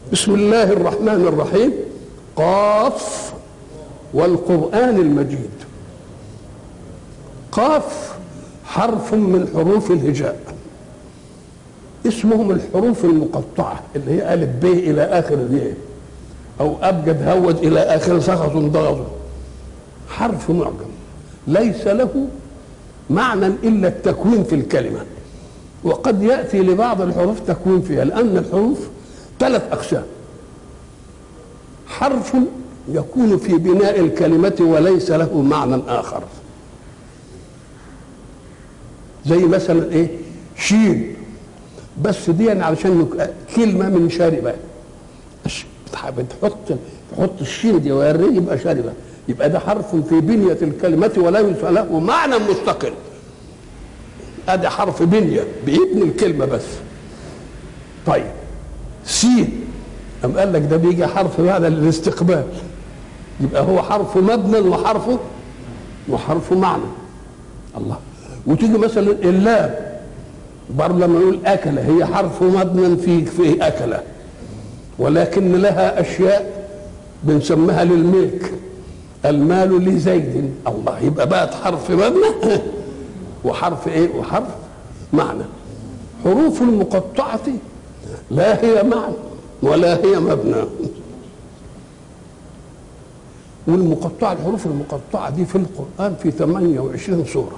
بسم الله الرحمن الرحيم قاف والقرآن المجيد قاف حرف من حروف الهجاء اسمهم الحروف المقطعة اللي هي ألف ب إلى آخر الياء أو أبجد هوج إلى آخر سخط ضغط حرف معجم ليس له معنى إلا التكوين في الكلمة وقد يأتي لبعض الحروف تكوين فيها لأن الحروف ثلاث أقسام حرف يكون في بناء الكلمة وليس له معنى آخر زي مثلا إيه شين بس دي يعني علشان كلمة من شاربة بتحط تحط الشين دي ويري يبقى شاربة يبقى ده حرف في بنية الكلمة وليس له معنى مستقل ادي حرف بنية بيبني الكلمة بس طيب سين أم قال لك ده بيجي حرف بعد الاستقبال يبقى هو حرف مبنى وحرفه وحرف معنى الله وتيجي مثلا اللام برضه لما نقول أكل هي حرف مبنى في في أكل ولكن لها أشياء بنسميها للملك المال لزيد الله يبقى بقت حرف مبنى وحرف ايه وحرف معنى حروف المقطعة لا هي معنى ولا هي مبنى والمقطعة الحروف المقطعة دي في القرآن في 28 سورة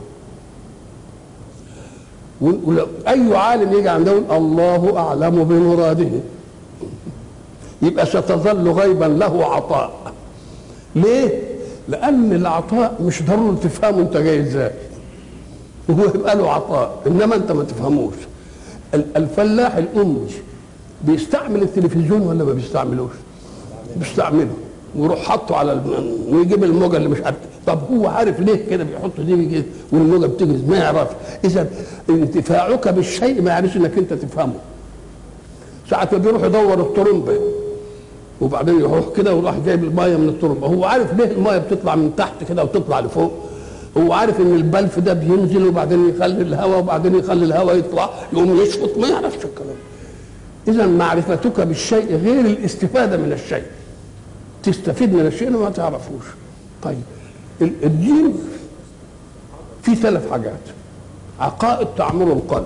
أي عالم يجي عنده الله أعلم بمراده يبقى ستظل غيبا له عطاء ليه؟ لأن العطاء مش ضروري تفهمه أنت جاي إزاي وهو يبقى له عطاء إنما أنت ما تفهموش الفلاح الأمي بيستعمل التلفزيون ولا ما بيستعملوش؟ بيستعمله ويروح حاطه على الم... ويجيب الموجه اللي مش عارف طب هو عارف ليه كده بيحط دي كده والموجه بتجري ما يعرفش اذا انتفاعك بالشيء ما يعرفش انك انت تفهمه ساعة ما بيروح يدور الطرمبة وبعدين يروح كده وراح جايب المايه من الطرمبة هو عارف ليه المايه بتطلع من تحت كده وتطلع لفوق هو عارف ان البلف ده بينزل وبعدين يخلي الهواء وبعدين يخلي الهواء يطلع يقوم يشفط ما يعرفش الكلام اذا معرفتك بالشيء غير الاستفاده من الشيء تستفيد من الشيء ما تعرفوش طيب الدين في ثلاث حاجات عقائد تعمر القلب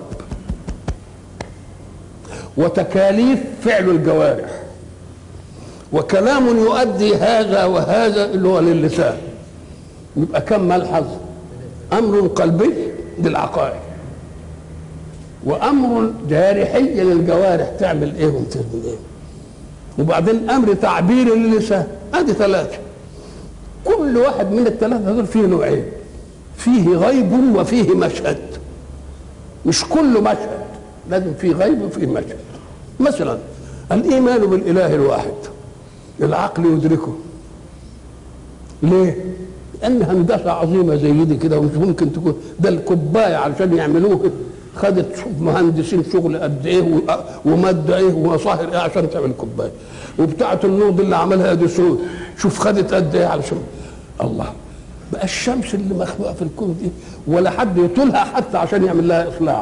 وتكاليف فعل الجوارح وكلام يؤدي هذا وهذا اللي هو للسان يبقى كم ملحظ امر قلبي للعقائد وامر جارحي للجوارح تعمل ايه وتعمل ايه وبعدين امر تعبيري للسان ادي ثلاثه كل واحد من الثلاثه دول فيه نوعين فيه غيب وفيه مشهد مش كله مشهد لازم فيه غيب وفيه مشهد مثلا الايمان بالاله الواحد العقل يدركه ليه؟ لان هندسه عظيمه زي دي كده ومش ممكن تكون ده الكوبايه علشان يعملوه خدت مهندسين شغل قد ايه وماده ايه ومصاهر ايه عشان تعمل كوبايه وبتاعه النور دي اللي عملها اديسون شوف خدت قد ايه علشان الله بقى الشمس اللي مخلوقه في الكون دي ولا حد يطولها حتى عشان يعمل لها اصلاح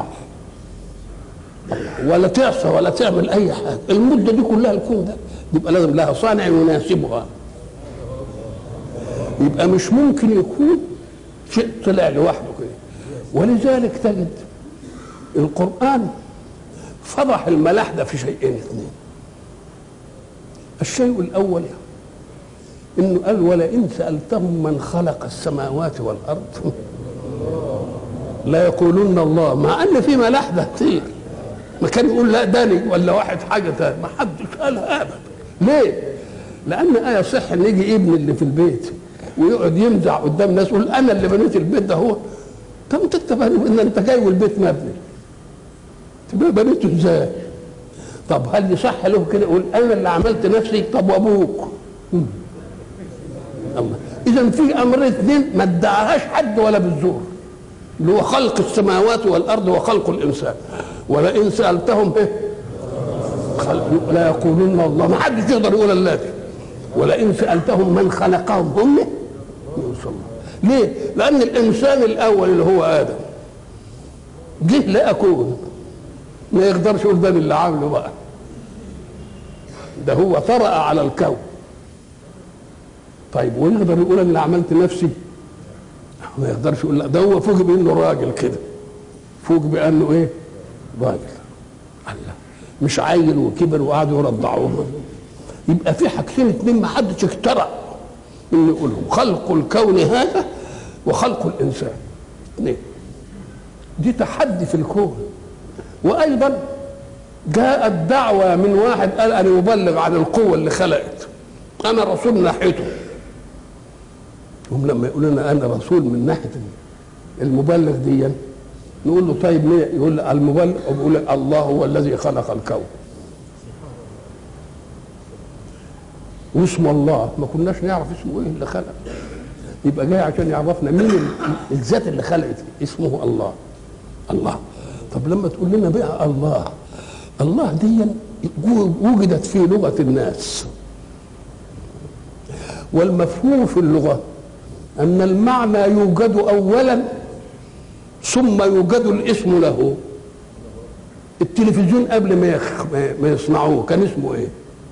ولا تعصى ولا تعمل اي حاجه المده دي كلها الكون ده يبقى لازم لها صانع يناسبها يبقى مش ممكن يكون شيء طلع لوحده كده ولذلك تجد القرآن فضح الملاحدة في شيئين اثنين الشيء الأول إنه قال ولئن سألتهم من خلق السماوات والأرض لا يقولون الله مع أن في ملاحدة كتير ما كان يقول لا داني ولا واحد حاجة تاني ما حدش قالها أبدا ليه؟ لأن آية صح إن يجي ابن اللي في البيت ويقعد يمزع قدام الناس يقول أنا اللي بنيت البيت ده هو طب أنت إن أنت جاي والبيت مبني تبقى بنيته ازاي؟ طب هل يصح له كده يقول انا اللي عملت نفسي طب وابوك؟ الله اذا في امرين اثنين ما ادعاهاش حد ولا بالزور اللي هو خلق السماوات والارض وخلق الانسان ولئن سالتهم ايه؟ لا يقولون الله ما حدش يقدر يقول الا ولئن سالتهم من خلقهم هم ليه؟ لان الانسان الاول اللي هو ادم جه لا اكون ما يقدرش يقول ده اللي عامله بقى ده هو طرأ على الكون طيب ويقدر يقول انا اللي عملت نفسي ما يقدرش يقول لا ده هو فوق بانه راجل كده فوق بانه ايه راجل الله مش عيل وكبر وقعدوا يرضعوه يبقى في حاجتين اتنين ما حدش اخترع انه يقولهم خلق الكون هذا وخلق الانسان اثنين دي تحدي في الكون وايضا جاءت دعوة من واحد قال انا مبلغ عن القوة اللي خلقت انا رسول من ناحيته هم لما يقول لنا انا رسول من ناحية المبلغ دي نقول له طيب ليه يقول لي المبلغ بيقول لك الله هو الذي خلق الكون واسم الله ما كناش نعرف اسمه ايه اللي خلق يبقى جاي عشان يعرفنا مين ال- الذات اللي خلقت اسمه الله الله طب لما تقول لنا بقى الله الله دي وجدت في لغة الناس والمفهوم في اللغة أن المعنى يوجد أولا ثم يوجد الاسم له التلفزيون قبل ما يخ... ما يصنعوه كان اسمه ايه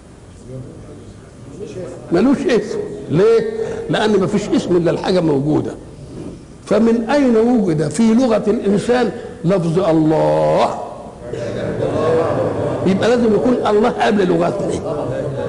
ملوش اسم ليه لان ما فيش اسم الا الحاجه موجوده فمن اين وجد في لغه الانسان لفظ الله يبقى لازم يكون الله قبل لغتنا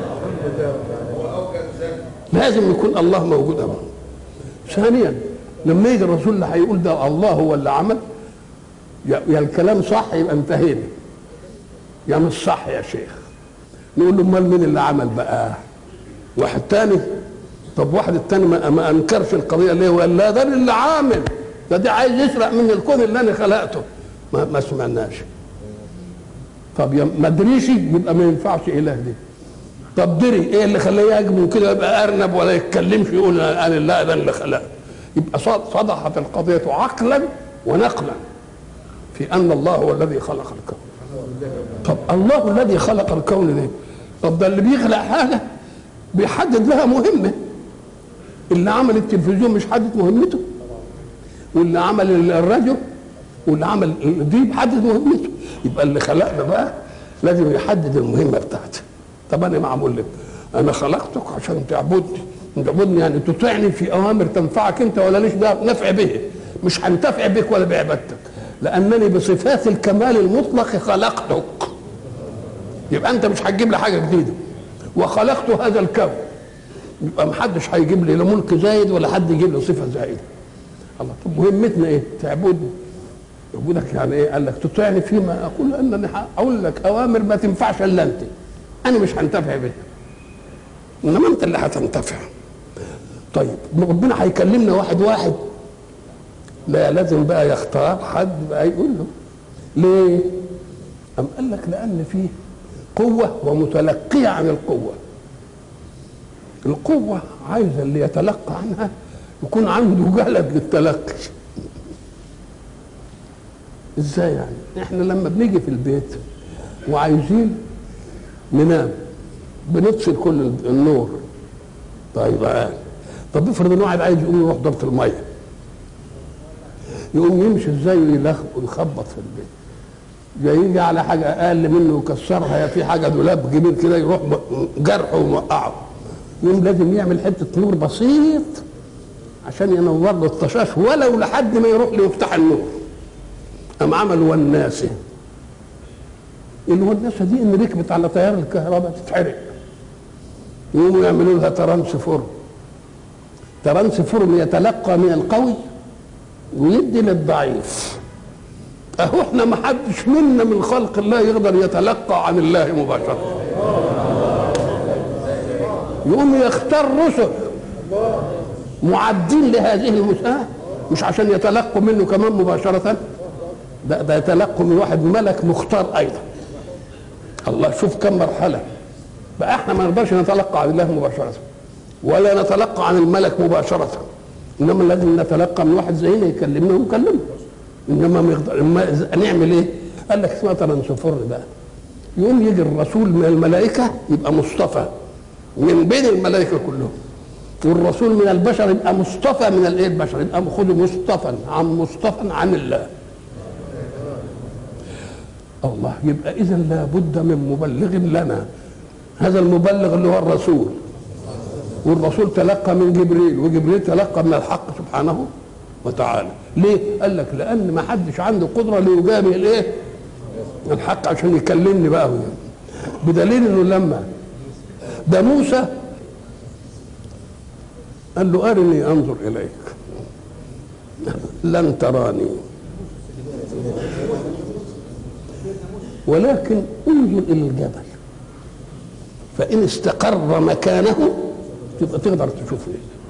لازم يكون الله موجود أبدا ثانيا لما يجي الرسول اللي هيقول ده الله هو اللي عمل يا يا الكلام صح يبقى انتهينا يا مش صح يا شيخ نقول له امال مين اللي عمل بقى واحد تاني طب واحد التاني ما, ما انكرش القضيه ليه وقال لا ده أنا اللي عامل ده دي عايز يسرق من الكون اللي انا خلقته ما, ما سمعناش طب يا ما ادريش يبقى ما ينفعش اله دي طب دري ايه اللي خلاه يهاجمه كده يبقى ارنب ولا يتكلمش يقول انا لا ده اللي خلق يبقى صد- صدحت القضيه عقلا ونقلا في ان الله هو الذي خلق الكون طب الله الذي خلق الكون ده طب ده اللي بيخلق حاجه بيحدد لها مهمه اللي عمل التلفزيون مش حدد مهمته واللي عمل الراديو واللي عمل دي بيحدد مهمته يبقى اللي خلقنا بقى لازم يحدد المهمه بتاعته طب انا معمول لك انا خلقتك عشان تعبدني تعبدني يعني تطيعني في اوامر تنفعك انت ولا ليش نفع به مش هنتفع بك ولا بعبادتك لانني بصفات الكمال المطلق خلقتك يبقى انت مش هتجيب لي حاجه جديده وخلقت هذا الكون يبقى محدش هيجيب لي لا ملك زايد ولا حد يجيب لي صفه زايده الله طب مهمتنا ايه تعبدني يعبدك يعني ايه قال لك تطيعني فيما اقول انني هقول لك اوامر ما تنفعش الا انت انا مش هنتفع بها انما انت اللي هتنتفع طيب ربنا هيكلمنا واحد واحد لا لازم بقى يختار حد بقى يقول له ليه أم قال لك لأن فيه قوة ومتلقية عن القوة القوة عايزة اللي يتلقى عنها يكون عنده جلد للتلقي ازاي يعني احنا لما بنيجي في البيت وعايزين ننام بنطفي كل النور طيب آه. طب افرض ان واحد عايز يقوم يروح ضبط الميه يقوم يمشي ازاي ويلخ- ويخبط في البيت يا يجي على حاجه اقل منه يكسرها يا في حاجه دولاب كبير كده يروح م- جرحه وموقعه يقوم لازم يعمل حته نور بسيط عشان ينور له الطشاش ولو لحد ما يروح ليفتح النور قام عمل وناسه الوناسه دي ان ركبت على تيار الكهرباء تتحرق يقوموا يعملوا لها ترانسفورم ترانسفورم يتلقى من القوي ويدي للضعيف اهو احنا ما حدش منا من خلق الله يقدر يتلقى عن الله مباشره يقوم يختار رسل معدين لهذه المساءة مش عشان يتلقوا منه كمان مباشرة ده ده يتلقوا من واحد ملك مختار أيضا الله شوف كم مرحلة بقى احنا ما نقدرش نتلقى عن الله مباشرة ولا نتلقى عن الملك مباشرة انما لازم نتلقى من واحد زينا يكلمنا ونكلمه انما ما يقدر ما نعمل ايه؟ قال لك اسمها ترانسفور بقى يقوم يجي الرسول من الملائكه يبقى مصطفى من بين الملائكه كلهم والرسول من البشر يبقى مصطفى من الايه البشر يبقى خذوا مصطفى عن مصطفى عن الله الله يبقى اذا لابد من مبلغ لنا هذا المبلغ اللي هو الرسول والرسول تلقى من جبريل وجبريل تلقى من الحق سبحانه وتعالى ليه قال لك لان ما حدش عنده قدره ليجابه الايه الحق عشان يكلمني بقى هو بدليل انه لما ده موسى قال له ارني انظر اليك لن تراني ولكن انظر الى الجبل فان استقر مكانه تبقى تقدر تشوفني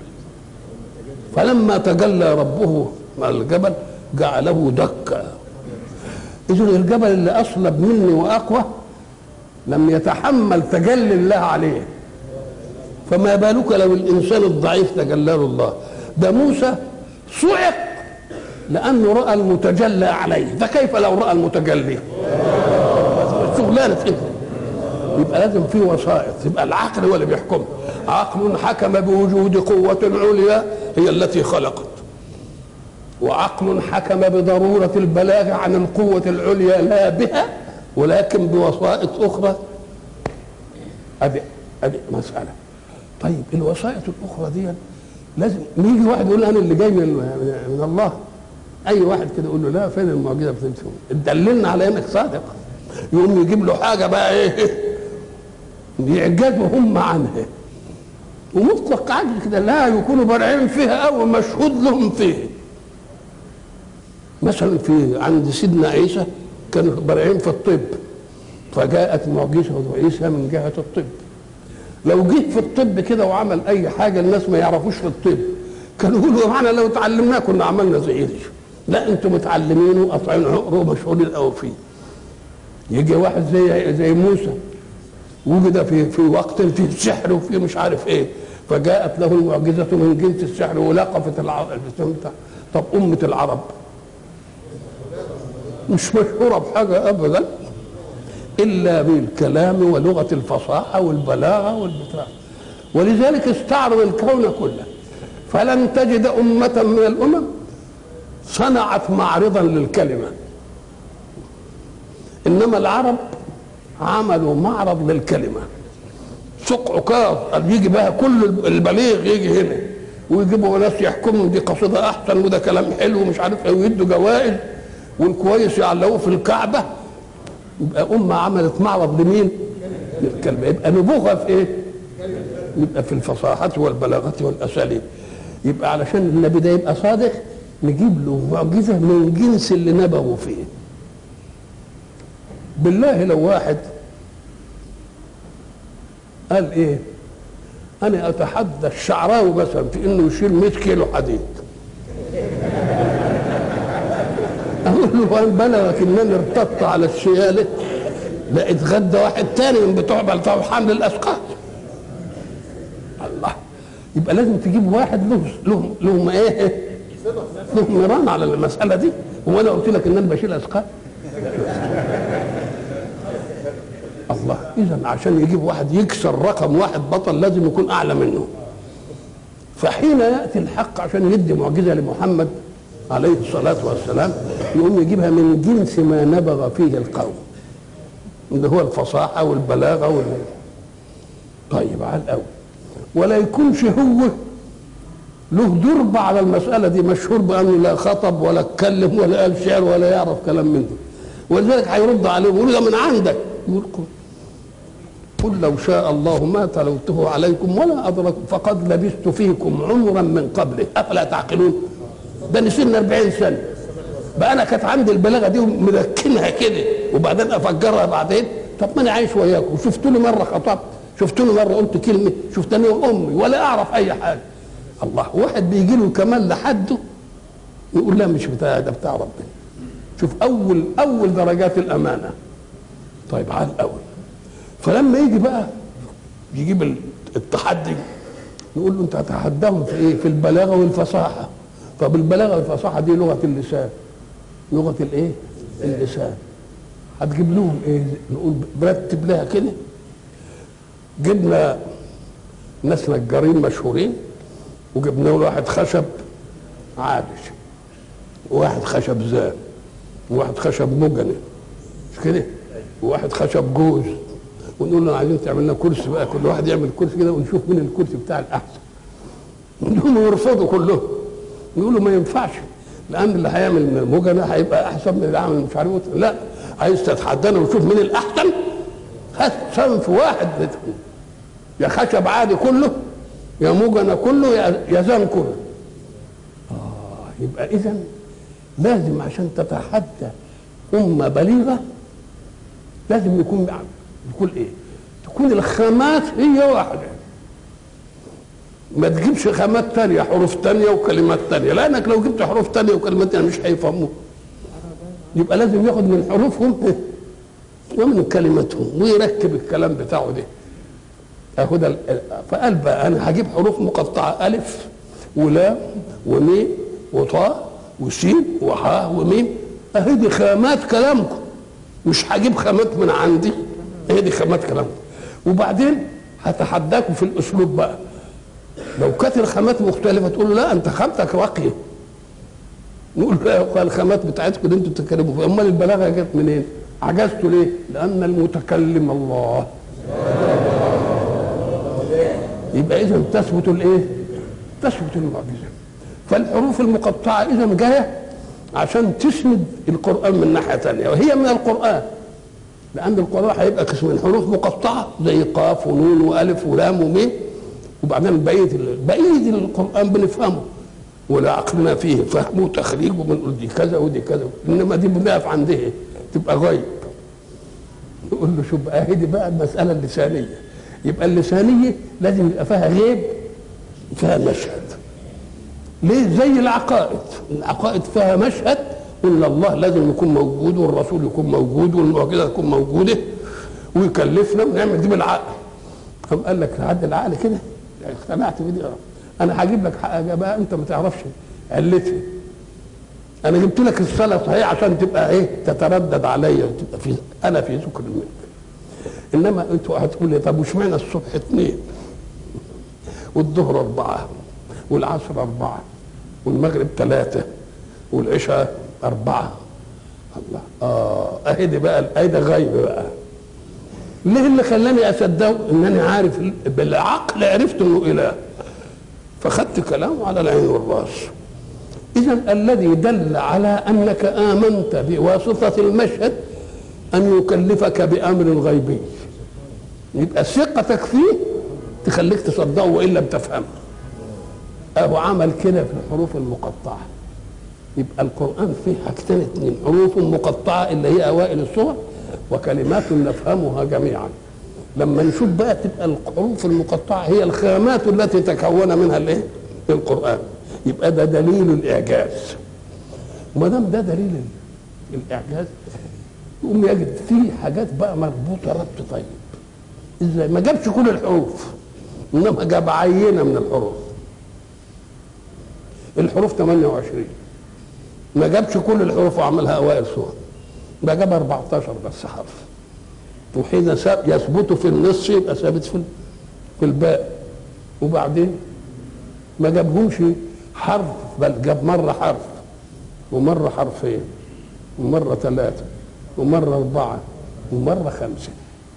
فلما تجلى ربه مع الجبل جعله دكا اذا الجبل اللي اصلب مني واقوى لم يتحمل تجلي الله عليه فما بالك لو الانسان الضعيف تجلى له الله ده موسى صعق لانه راى المتجلى عليه فكيف لو راى المتجلي شغلانه ايه يبقى لازم في وسائط يبقى العقل هو اللي بيحكم عقل حكم بوجود قوة عليا هي التي خلقت وعقل حكم بضرورة البلاغ عن القوة العليا لا بها ولكن بوسائط أخرى أدي أدي مسألة طيب الوسائط الأخرى دي لازم يجي واحد يقول أنا اللي جاي من, من الله أي واحد كده يقول له لا فين المعجزة بتمشي دللنا على إنك صادق يقوم يجيب له حاجة بقى إيه يعجزوا هم عنها ومطلق عجز كده لا يكونوا بارعين فيها او مشهود لهم فيه مثلا في عند سيدنا عيسى كانوا بارعين في الطب فجاءت معجزه عيسى من جهه الطب لو جه في الطب كده وعمل اي حاجه الناس ما يعرفوش في الطب كانوا يقولوا معنا لو تعلمناه كنا عملنا زي دي لا انتم متعلمين وقاطعين عقر ومشهورين قوي فيه يجي واحد زي زي موسى وجد في في وقت فيه سحر وفيه مش عارف ايه فجاءت له المعجزة من جنس السحر ولقفت العرب طب أمة العرب مش مشهورة بحاجة أبدا إلا بالكلام ولغة الفصاحة والبلاغة والبتاع ولذلك استعرض الكون كله فلن تجد أمة من الأمم صنعت معرضا للكلمة إنما العرب عملوا معرض للكلمه سوق عكاظ قال يجي بقى كل البليغ يجي هنا ويجيبوا ناس يحكموا دي قصيده احسن وده كلام حلو ومش عارف ايه ويدوا جوائز والكويس يعلقوه في الكعبه يبقى امه عملت معرض لمين؟ للكلمه يبقى نبوغها في ايه؟ يبقى في الفصاحه والبلاغه والاساليب يبقى علشان النبي ده يبقى صادق نجيب له معجزه من جنس اللي نبغوا فيه بالله لو واحد قال ايه انا اتحدى الشعراوي مثلا في انه يشيل 100 كيلو حديد اقول له وان بلغك انني ارتدت على الشياله لا اتغدى واحد تاني من بتوع بتوع حمل الاثقال الله يبقى لازم تجيب واحد له له له ايه له ميران على المساله دي هو انا قلت لك ان انا بشيل اثقال الله اذا عشان يجيب واحد يكسر رقم واحد بطل لازم يكون اعلى منه فحين ياتي الحق عشان يدي معجزه لمحمد عليه الصلاه والسلام يقوم يجيبها من جنس ما نبغ فيه القوم اللي هو الفصاحه والبلاغه وال طيب على الاول ولا يكونش هو له درب على المسألة دي مشهور بأنه لا خطب ولا اتكلم ولا قال شعر ولا يعرف كلام من ده ولذلك هيرد عليهم يقول ده من عندك يقول قل لو شاء الله ما تلوته عليكم ولا أدركم فقد لبثت فيكم عمرا من قبله أفلا تعقلون ده نسينا 40 سنة بقى أنا كانت عندي البلاغة دي ومركنها كده وبعدين أفجرها بعدين طب ما أنا عايش وياكم شفتوني مرة خطبت شفتوني مرة قلت كلمة شفتني أمي ولا أعرف أي حاجة الله واحد بيجي له كمال لحده يقول لا مش بتاع ده بتاع ربنا شوف اول اول درجات الامانه طيب على الاول فلما يجي بقى يجيب التحدي نقول له انت هتحداهم في ايه في البلاغه والفصاحه طب البلاغه والفصاحه دي لغه اللسان لغه الايه اللسان هتجيب لهم ايه نقول برتب لها كده جبنا ناس نجارين مشهورين وجبنا له واحد خشب عادش وواحد خشب زان وواحد خشب مجني مش كده وواحد خشب جوز ونقول له عايزين تعمل لنا كرسي بقى كل واحد يعمل كرسي كده ونشوف مين الكرسي بتاع الاحسن هم يرفضوا كلهم يقولوا ما ينفعش لان اللي هيعمل من الموجه ده هيبقى احسن من اللي عامل مش عارف إيه. لا عايز تتحدانا ونشوف مين الاحسن هات صنف واحد يا خشب عادي كله يا موجنا كله يا يا زان كله اه يبقى اذا لازم عشان تتحدى امه بليغه لازم يكون يكون ايه؟ تكون الخامات هي واحده ما تجيبش خامات تانية حروف تانية وكلمات تانية لأنك لو جبت حروف تانية وكلمات تانية مش هيفهموه يبقى لازم ياخد من حروفهم ومن كلماتهم ويركب الكلام بتاعه ده اخد ال- فقال بقى انا هجيب حروف مقطعه الف ولام وميم وطاء وسين وحاء وميم اهي دي خامات كلامكم مش هجيب خامات من عندي اهي دي خامات كلامكم وبعدين هتحداكم في الاسلوب بقى لو كانت الخامات مختلفه تقول له لا انت خامتك راقيه نقول له يا أخوة الخامات بتاعتكم اللي انتوا بتتكلموا فيها امال البلاغه جت منين؟ عجزتوا ليه؟ لان المتكلم الله يبقى اذا تثبت الايه؟ تثبت المعجزه فالحروف المقطعه اذا جايه عشان تسند القران من ناحيه ثانيه وهي من القران لان القران هيبقى قسمين حروف مقطعه زي قاف ونون والف ولام وميم وبعدين بقيه بقيه القران بنفهمه ولا عقلنا فيه فهم وتخريج وبنقول دي كذا ودي كذا انما دي بنقف عند ايه؟ تبقى غيب نقول له شوف بقى هي دي بقى المساله اللسانيه يبقى اللسانيه لازم يبقى فيها غيب فيها مشهد ليه زي العقائد العقائد فيها مشهد ان الله لازم يكون موجود والرسول يكون موجود والمعجزه تكون موجوده ويكلفنا ونعمل دي بالعقل قام قال لك عد العقل كده اقتنعت بدي اه انا هجيب لك حاجه بقى انت ما تعرفش علتها انا جبت لك الصلاه صحيح عشان تبقى ايه تتردد عليا وتبقى في انا في ذكر منك انما انتوا هتقول لي طب واشمعنى الصبح اثنين والظهر اربعه والعصر اربعه والمغرب ثلاثه والعشاء اربعه الله اه اهي دي بقى اهي ده غيب بقى ليه اللي خلاني اصدقه انني عارف بالعقل عرفت انه اله فخدت كلامه على العين والراس اذا الذي دل على انك امنت بواسطه المشهد ان يكلفك بامر غيبي يبقى ثقتك فيه تخليك تصدقه وان لم تفهمه اهو عمل كده في الحروف المقطعه يبقى القران فيه حاجتين اتنين حروف مقطعه اللي هي اوائل السور وكلمات نفهمها جميعا لما نشوف بقى تبقى الحروف المقطعه هي الخامات التي تكون منها الايه القران يبقى ده دليل الاعجاز ما دام ده دليل الاعجاز يقوم يجد فيه حاجات بقى مربوطه ربط طيب ازاي ما جابش كل الحروف انما جاب عينه من الحروف الحروف 28 ما جابش كل الحروف وعملها اوائل سور ده جاب 14 بس حرف وحين يثبت في النص يبقى ثابت في في الباقي وبعدين ما جابهمش حرف بل جاب مره حرف ومره حرفين ومره ثلاثه ومره اربعه ومره خمسه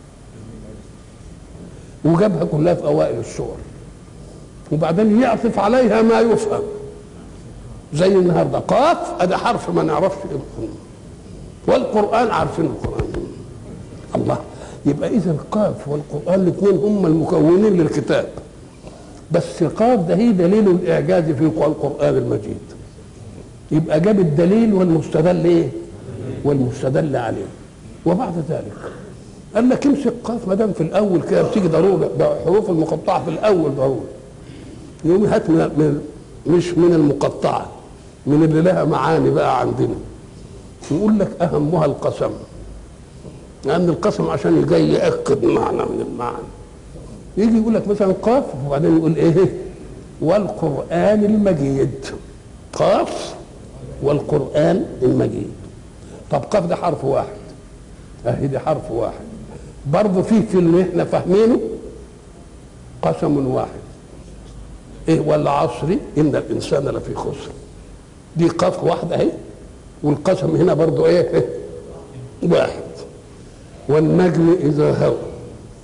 وجابها كلها في اوائل السور وبعدين يعطف عليها ما يفهم زي النهارده قاف ادي حرف ما نعرفش ايه والقران عارفين القران الله يبقى اذا قاف والقران الاثنين هم المكونين للكتاب بس قاف ده هي دليل الاعجاز في القران المجيد يبقى جاب الدليل والمستدل ايه والمستدل عليه وبعد ذلك قال لك امسك قاف ما دام في الاول كده بتيجي ضروره حروف المقطعه في الاول ضروره يقوم هات من من مش من المقطعه من اللي لها معاني بقى عندنا يقول لك اهمها القسم لان القسم عشان جاي ياكد معنى من المعنى يجي يقول لك مثلا قاف وبعدين يقول ايه والقران المجيد قاف والقران المجيد طب قاف ده حرف واحد اهي دي حرف واحد برضه في في اللي احنا فاهمينه قسم واحد ايه والعصر ان الانسان لفي خسر دي قاف واحده اهي والقسم هنا برضه ايه واحد والنجم اذا هوى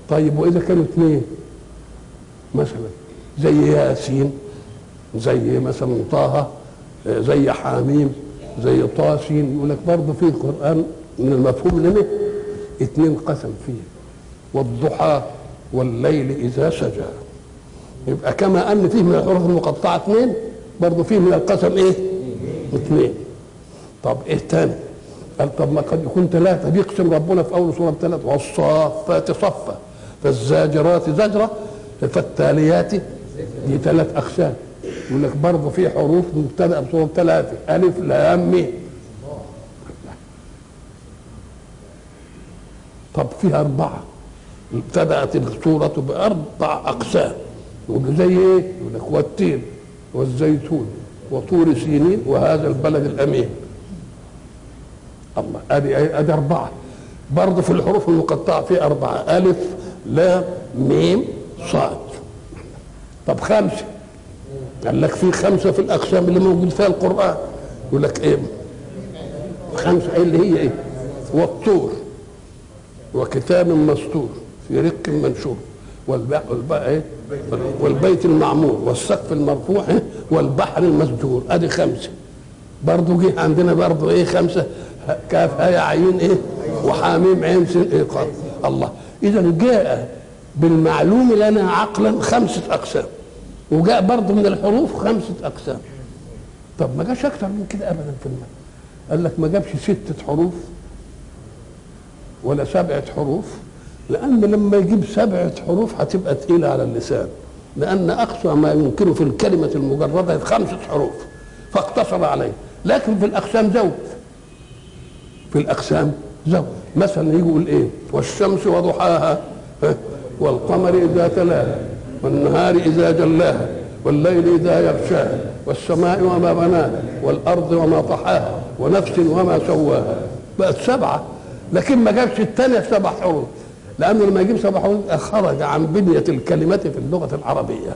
طيب واذا كانوا اثنين مثلا زي ياسين زي مثلا طه آه، زي حاميم زي طاسين يقول لك برضه في القران من المفهوم لنا اثنين قسم فيه والضحى والليل اذا سجى يبقى كما ان فيه من الحروف المقطعه اثنين برضه فيه من القسم ايه؟ اثنين طب ايه تاني؟ قال طب ما قد يكون ثلاثه بيقسم ربنا في اول سوره ثلاثه والصافات صفا فالزاجرات زجره فالتاليات دي ثلاث اقسام يقول لك برضه في حروف مبتدا بصوره ثلاثه الف لام ميم طب فيها اربعه ابتدات السوره باربع اقسام يقول زي ايه؟ يقول لك والتين والزيتون وطور سينين وهذا البلد الامين الله ادي ادي اربعه برضه في الحروف المقطعه في اربعه الف لام ميم صاد طب خمسه قال لك في خمسه في الاقسام اللي موجود فيها القران يقول لك ايه خمسه ايه اللي هي ايه والطور وكتاب مسطور في رق منشور والبقى والبقى ايه والبيت المعمور والسقف المرفوع إيه؟ والبحر المسجور ادي خمسه برضه جه عندنا برضه ايه خمسه كاف هاء عين ايه وحاميم عين سين ايه قاف الله اذا جاء بالمعلوم لنا عقلا خمسه اقسام وجاء برضه من الحروف خمسه اقسام طب ما جاش اكتر من كده ابدا في المعنى قال لك ما جابش ستة حروف ولا سبعة حروف لأن لما يجيب سبعة حروف هتبقى تقيلة على اللسان لأن أقصى ما يمكنه في الكلمة المجردة خمسة حروف فاقتصر عليه لكن في الأقسام زود في الأقسام زود مثلا يجي يقول إيه والشمس وضحاها ها؟ والقمر إذا تلاها والنهار إذا جلاها والليل إذا يغشاها والسماء وما بناها والأرض وما طحاها ونفس وما سواها بقت سبعة لكن ما جابش الثانية سبع حروف لأنه لما يجيب سبع حروف خرج عن بنية الكلمة في اللغة العربية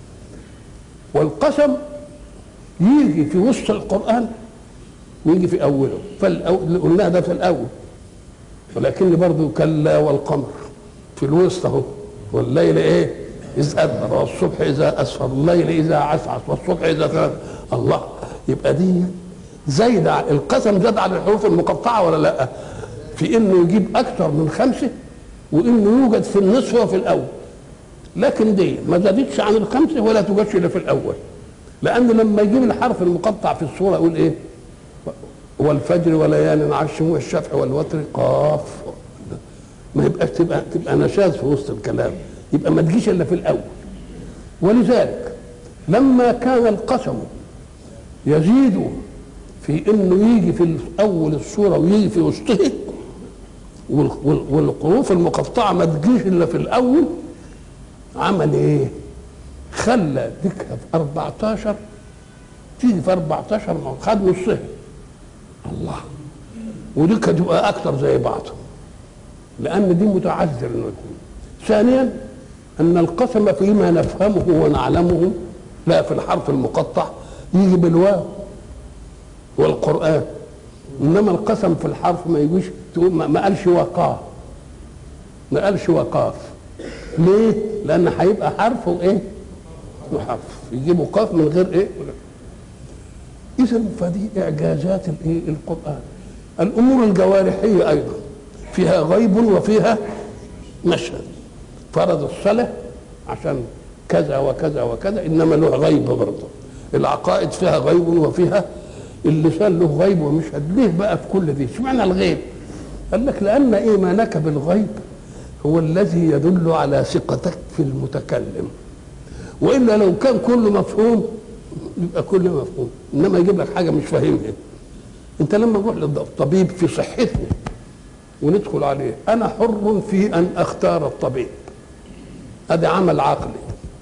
والقسم يجي في وسط القرآن ويجي في أوله فاللي قلناه ده في الأول ولكن برضه كلا والقمر في الوسط اهو والليل ايه إذ أدبر والصبح إذا أسفر الليل إذا عسعس والصبح إذا تنفر الله يبقى دي زايد ع- القسم زاد على الحروف المقطعة ولا لا في إنه يجيب أكثر من خمسة وإنه يوجد في النصف وفي الأول لكن دي ما زادتش عن الخمسة ولا توجدش إلا في الأول لأنه لما يجيب الحرف المقطع في الصورة يقول إيه والفجر وليال عشر والشفع والوتر قاف ما يبقاش تبقى تبقى نشاز في وسط الكلام يبقى ما تجيش الا في الاول ولذلك لما كان القسم يزيد في انه يجي في اول الصوره ويجي في وسطه وال- وال- والحروف المقطعه ما تجيش الا في الاول عمل ايه؟ خلى ذكرى في 14 تيجي في 14 ما هو خد نصها الله ودي كانت تبقى اكثر زي بعض لان دي متعذر انه يكون ثانيا ان القسم فيما نفهمه ونعلمه لا في الحرف المقطع يجي بالواو والقران انما القسم في الحرف ما يجيش تقول ما ما قالش وقاف ما قالش وقاف ليه؟ لان هيبقى حرف وايه؟ وحرف يجيبوا قاف من غير ايه؟ اذا فدي اعجازات الايه؟ القران الامور الجوارحيه ايضا فيها غيب وفيها مشهد فرض الصلاه عشان كذا وكذا وكذا انما له غيب برضه العقائد فيها غيب وفيها اللسان له غيب ومشهد ليه بقى في كل دي اشمعنى الغيب قال لك لان ايمانك بالغيب هو الذي يدل على ثقتك في المتكلم والا لو كان كله مفهوم يبقى كله مفهوم انما يجيب لك حاجه مش فاهمها انت لما نروح للطبيب في صحتنا وندخل عليه انا حر في ان اختار الطبيب ادي عمل عقلي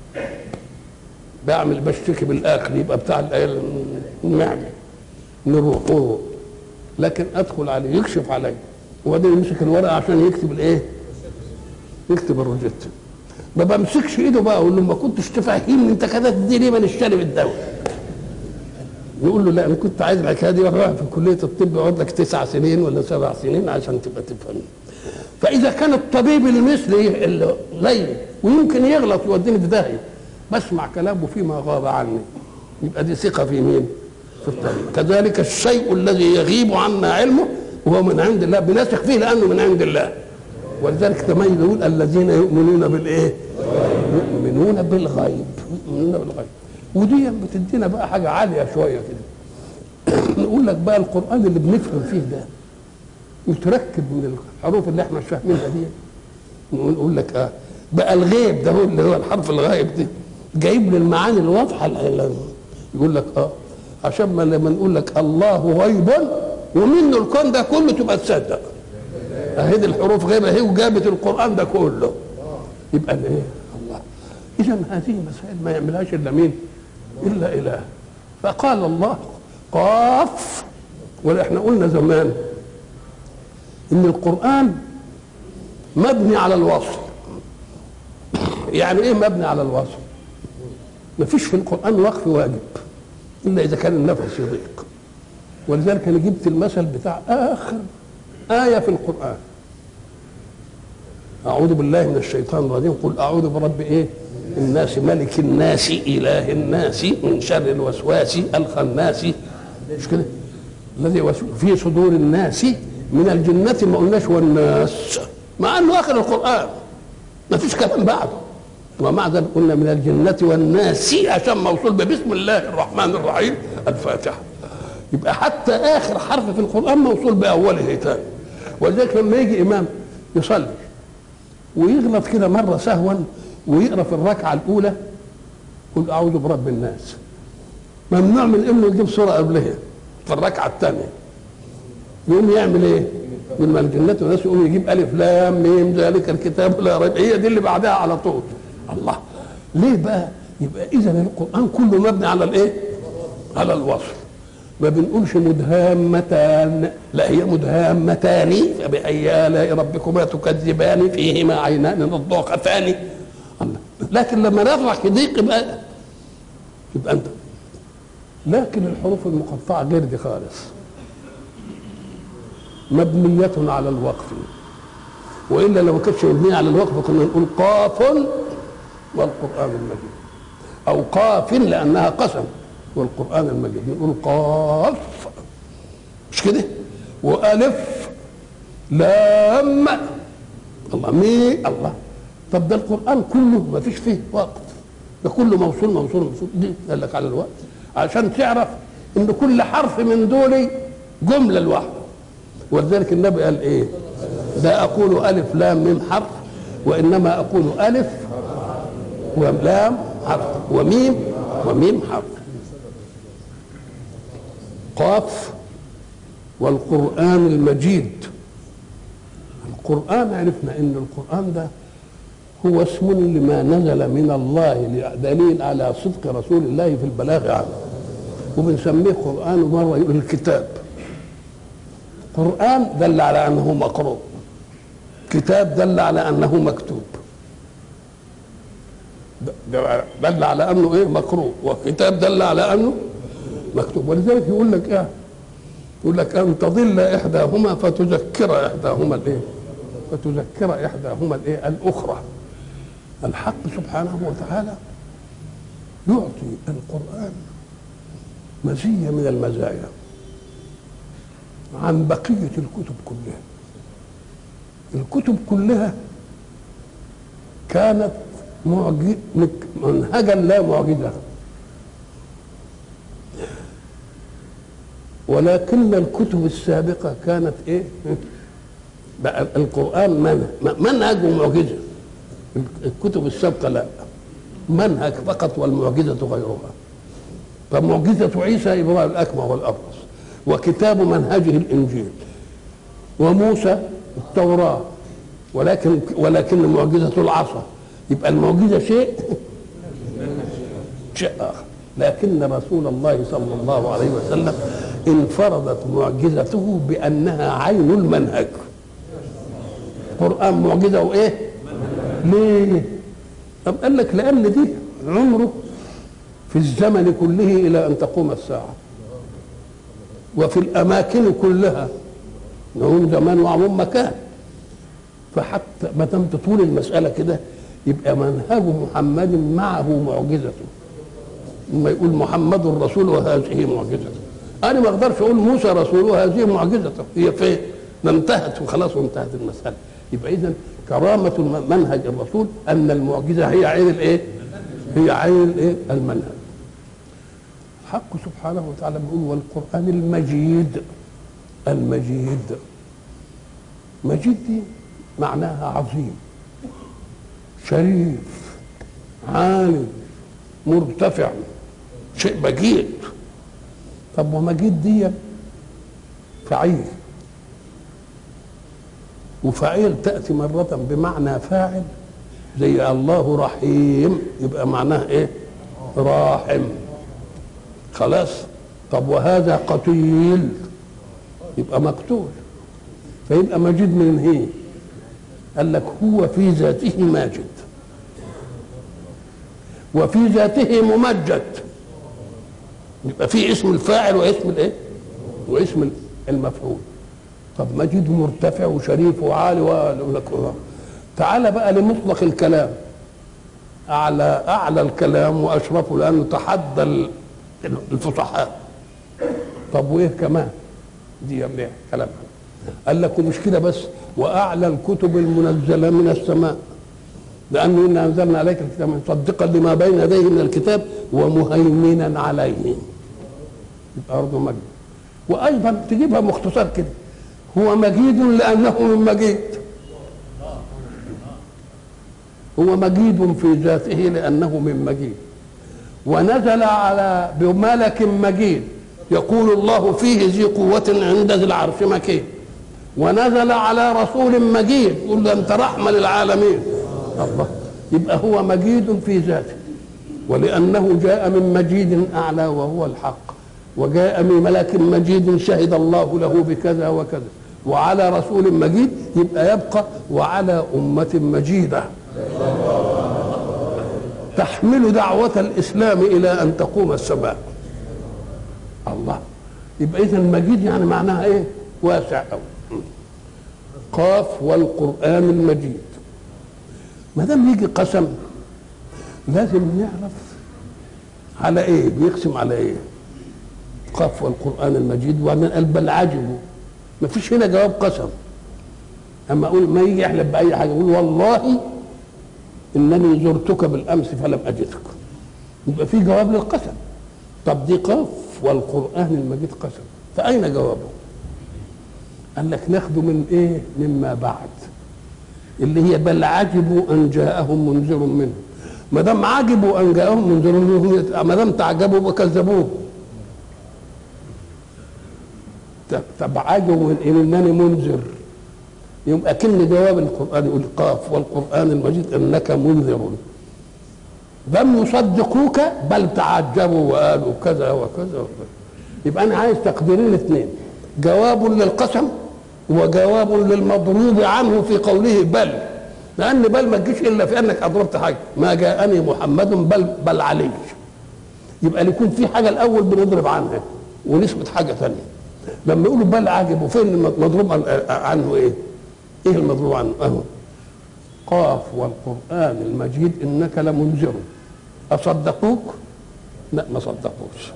بعمل بشتكي بالاكل يبقى بتاع ال- المعده نروح نروح لكن ادخل عليه يكشف علي وبعدين يمسك الورقه عشان يكتب الايه؟ يكتب الروجيتا ما بمسكش ايده بقى اقول له ما كنتش تفهمني انت كده تديني من اشتري بالدواء يقول له لا انا كنت عايز الحكايه دي واروح في كليه الطب يقعد لك تسع سنين ولا سبع سنين عشان تبقى تفهم فاذا كان الطبيب المثلي الليل ويمكن يغلط يوديني في داهيه بسمع كلامه فيما غاب عني يبقى دي ثقه في مين؟ في الطبيب كذلك الشيء الذي يغيب عنا علمه وهو من عند الله بنثق فيه لانه من عند الله ولذلك كمان يقول الذين يؤمنون بالايه؟ يؤمنون بالغيب يؤمنون بالغيب ودي بتدينا بقى حاجه عاليه شويه كده نقول لك بقى القران اللي بنفهم فيه ده متركب من الحروف اللي احنا مش فاهمينها دي ونقول لك اه بقى الغيب ده هو اللي هو الحرف الغائب ده جايب لي المعاني الواضحه اللي يقول لك اه عشان ما لما نقول لك الله غيب ومنه الكون ده كله تبقى تصدق اهي دي الحروف غيبه اهي وجابت القران ده كله يبقى الايه الله اذا هذه مسائل ما يعملهاش الا مين الا اله فقال الله قاف ولا احنا قلنا زمان ان القران مبني على الوصف يعني ايه مبني على الوصف ما فيش في القران وقف واجب الا اذا كان النفس يضيق ولذلك انا جبت المثل بتاع اخر ايه في القران اعوذ بالله من الشيطان الرجيم قل اعوذ برب ايه الناس ملك الناس اله الناس من شر الوسواس الخناس مش كده الذي في صدور الناس من الجنة ما قلناش والناس مع انه اخر القران ما فيش كلام بعده ومع ذلك قلنا من الجنة والناس عشان موصول ببسم الله الرحمن الرحيم الفاتحة يبقى حتى آخر حرف في القرآن موصول بأوله تاني ولذلك لما يجي إمام يصلي ويغلط كده مرة سهوا ويقرأ في الركعة الأولى قل أعوذ برب الناس ممنوع من إنه يجيب سورة قبلها في الركعة الثانية يقوم يعمل إيه؟ من الجنة والناس يقوم يجيب ألف لام ميم ذلك الكتاب لا ريب هي دي اللي بعدها على طول الله ليه بقى يبقى اذا القران كله مبني على الايه على الوصف ما بنقولش مدهامتان لا هي مدهامتان فبأي آلاء ربكما تكذبان فيهما عينان نضاختان الله لكن لما نفرح يضيق يبقى يبقى انت لكن الحروف المقطعة غير دي خالص مبنية على الوقف والا لو ما كانتش مبنيه على الوقف كنا نقول قاف والقران المجيد او قاف لانها قسم والقران المجيد نقول قاف مش كده والف لام الله مي الله طب ده القران كله ما فيش فيه وقت ده كله موصول موصول موصول دي قال لك على الوقت عشان تعرف ان كل حرف من دول جمله لوحده ولذلك النبي قال ايه لا اقول الف لام ميم حرف وانما اقول الف ولام حرف وميم وميم حرف قاف والقران المجيد القران عرفنا ان القران ده هو اسم لما نزل من الله دليل على صدق رسول الله في البلاغ عنه وبنسميه قران ومره يقول الكتاب قرآن دل على أنه مقروء كتاب دل على أنه مكتوب دل على أنه إيه مقروء وكتاب دل على أنه مكتوب ولذلك يقول لك إيه يقول لك أن تضل إحداهما فتذكر إحداهما الإيه فتذكر إحداهما الإيه الأخرى الحق سبحانه وتعالى يعطي القرآن مزية من المزايا عن بقية الكتب كلها الكتب كلها كانت منهجا لا معجزة ولكن الكتب السابقة كانت ايه بقى القرآن منهج منهج ومعجزة الكتب السابقة لا منهج فقط والمعجزة غيرها فمعجزة عيسى إبراء الأكمى والأبرص وكتاب منهجه الانجيل وموسى التوراه ولكن ولكن معجزه العصا يبقى المعجزه شيء شيء اخر لكن رسول الله صلى الله عليه وسلم انفردت معجزته بانها عين المنهج قران معجزه وايه ليه طب قال لك لان دي عمره في الزمن كله الى ان تقوم الساعه وفي الاماكن كلها نقول زمان وعموم مكان فحتى ما دام تطول المساله كده يبقى منهج محمد معه معجزته لما يقول محمد رسول وهذه معجزته انا ما اقدرش اقول موسى رسول وهذه معجزته هي فين ده انتهت وخلاص وانتهت المساله يبقى اذا كرامه الم- منهج الرسول ان المعجزه هي عين الايه هي عين الايه المنهج حق سبحانه وتعالى بيقول والقران المجيد المجيد مجيد دي معناها عظيم شريف عالي مرتفع شيء مجيد طب ومجيد دي فعيل وفعيل تأتي مرة بمعنى فاعل زي الله رحيم يبقى معناه ايه راحم خلاص طب وهذا قتيل يبقى مقتول فيبقى مجيد من هي قال لك هو في ذاته ماجد وفي ذاته ممجد يبقى في اسم الفاعل واسم الايه واسم المفعول طب مجيد مرتفع وشريف وعالي ويقول لك آه. تعال بقى لمطلق الكلام اعلى اعلى الكلام واشرفه لانه تحدى ال- الفصحاء طب وايه كمان دي ليه كلام قال لك ومش كده بس واعلى الكتب المنزله من السماء لانه انا انزلنا عليك الكتاب مصدقا لما بين يديه من الكتاب ومهيمنا عليه يبقى برضه مجد وايضا تجيبها مختصر كده هو مجيد لانه من مجيد هو مجيد في ذاته لانه من مجيد ونزل على بملك مجيد يقول الله فيه ذي قوة عند ذي العرش مكين ونزل على رسول مجيد يقول له انت رحمة للعالمين الله يبقى هو مجيد في ذاته ولأنه جاء من مجيد أعلى وهو الحق وجاء من ملك مجيد شهد الله له بكذا وكذا وعلى رسول مجيد يبقى يبقى وعلى أمة مجيدة تحمل دعوة الإسلام إلى أن تقوم السماء الله يبقى إذا المجيد يعني معناها إيه واسع أوي قاف والقرآن المجيد ما دام يجي قسم لازم نعرف على ايه بيقسم على ايه قاف والقران المجيد وبعدين قال بل عجبوا ما فيش هنا جواب قسم اما اقول ما يجي يحلف باي حاجه يقول والله انني زرتك بالامس فلم اجدك يبقى في جواب للقسم طب دي قاف والقران المجيد قسم فاين جوابه قال لك ناخده من ايه مما بعد اللي هي بل عجبوا ان جاءهم منذر منهم ما دام عجبوا ان جاءهم منذر منهم ما دام تعجبوا وكذبوه طب عجبوا من انني منذر يبقى كن جواب القران يقول قاف والقران المجيد انك منذر لم يصدقوك بل تعجبوا وقالوا كذا وكذا وكذا يبقى انا عايز تقديرين اثنين جواب للقسم وجواب للمضروب عنه في قوله بل لان بل ما تجيش الا في انك اضربت حاجه ما جاءني محمد بل بل علي يبقى يكون في حاجه الاول بنضرب عنها ونثبت حاجه ثانيه لما يقولوا بل عجب وفين المضروب عنه ايه؟ ايه المضروب عنه؟ اهو قاف والقران المجيد انك لمنذر اصدقوك؟ لا ما صدقوش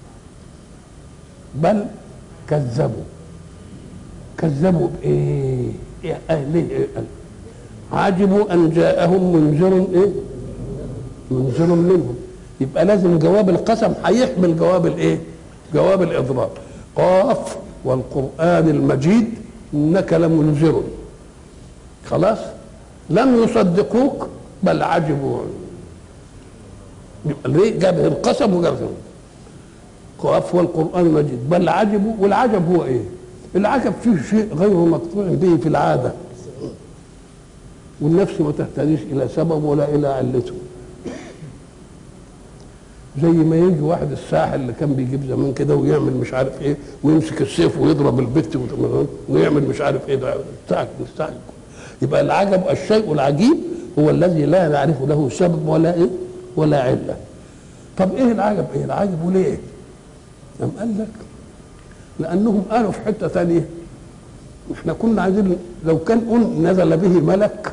بل كذبوا كذبوا بايه؟ إيه ليه إيه؟ عجبوا ان جاءهم منذر ايه؟ منذر منهم يبقى لازم جواب القسم هيحمل جواب الايه؟ جواب الاضراب قاف والقران المجيد انك لمنذر خلاص لم يصدقوك بل عجبوا يبقى ليه جاب القسم وجاب قاف والقران المجيد بل عجبوا والعجب هو ايه؟ العجب فيه شيء غير مقطوع به في العاده والنفس ما تهتديش الى سبب ولا الى علته زي ما يجي واحد الساحل اللي كان بيجيب زمان كده ويعمل مش عارف ايه ويمسك السيف ويضرب البت ويعمل مش عارف ايه ده مستعجل مستعجل يبقى العجب الشيء العجيب هو الذي لا نعرف له سبب ولا ايه ولا عله طب ايه العجب ايه العجب وليه؟ قام قال لك لانهم قالوا في حته ثانيه احنا كنا عايزين لو كان قل نزل به ملك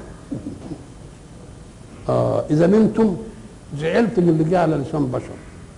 اه اذا انتم زعلتم اللي جه على لسان بشر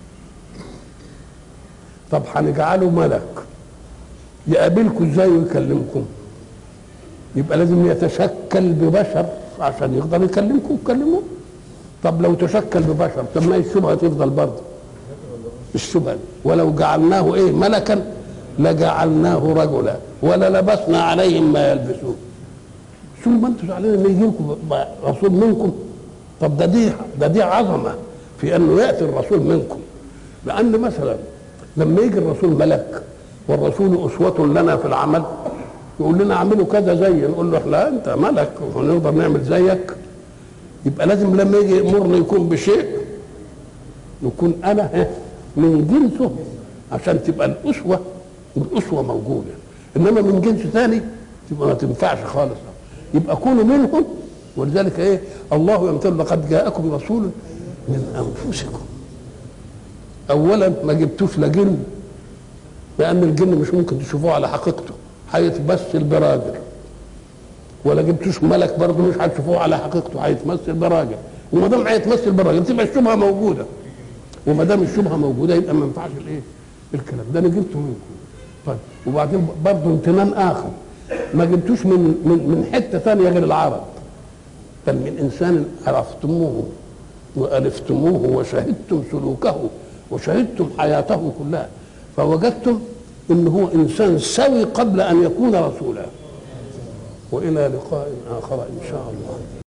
طب هنجعله ملك يقابلكم ازاي ويكلمكم يبقى لازم يتشكل ببشر عشان يقدر يكلمكم وتكلموه طب لو تشكل ببشر طب ما الشبهه تفضل برضه الشبهه دي. ولو جعلناه ايه ملكا لجعلناه رجلا ولا لبسنا عليهم ما يلبسون شو ما انتم زعلانين ان يجي لكم رسول منكم طب ده دي ده دي عظمه في انه ياتي الرسول منكم لان مثلا لما يجي الرسول ملك والرسول اسوه لنا في العمل يقول لنا اعملوا كذا زي نقول له لا انت ملك ونقدر نعمل زيك يبقى لازم لما يجي يامرنا يكون بشيء نكون انا من جنسه عشان تبقى الاسوه الاسوه موجوده انما من جنس ثاني تبقى ما تنفعش خالص يبقى كونوا منهم ولذلك ايه الله يمتل لقد جاءكم رسول من انفسكم اولا ما جبتوش لا جن لان الجن مش ممكن تشوفوه على حقيقته هيتمثل براجل ولا جبتوش ملك برضه مش هتشوفوه على حقيقته هيتمثل براجل وما دام هيتمثل براجل تبقى الشبهه موجوده وما دام الشبهه موجوده يبقى ما ينفعش الايه؟ الكلام ده انا جبته منكم طيب وبعدين برضه امتنان اخر ما جبتوش من من من حته ثانيه غير العرب بل من انسان عرفتموه والفتموه وشهدتم سلوكه وشهدتم حياته كلها فوجدتم انه هو انسان سوي قبل ان يكون رسولا والى لقاء اخر ان شاء الله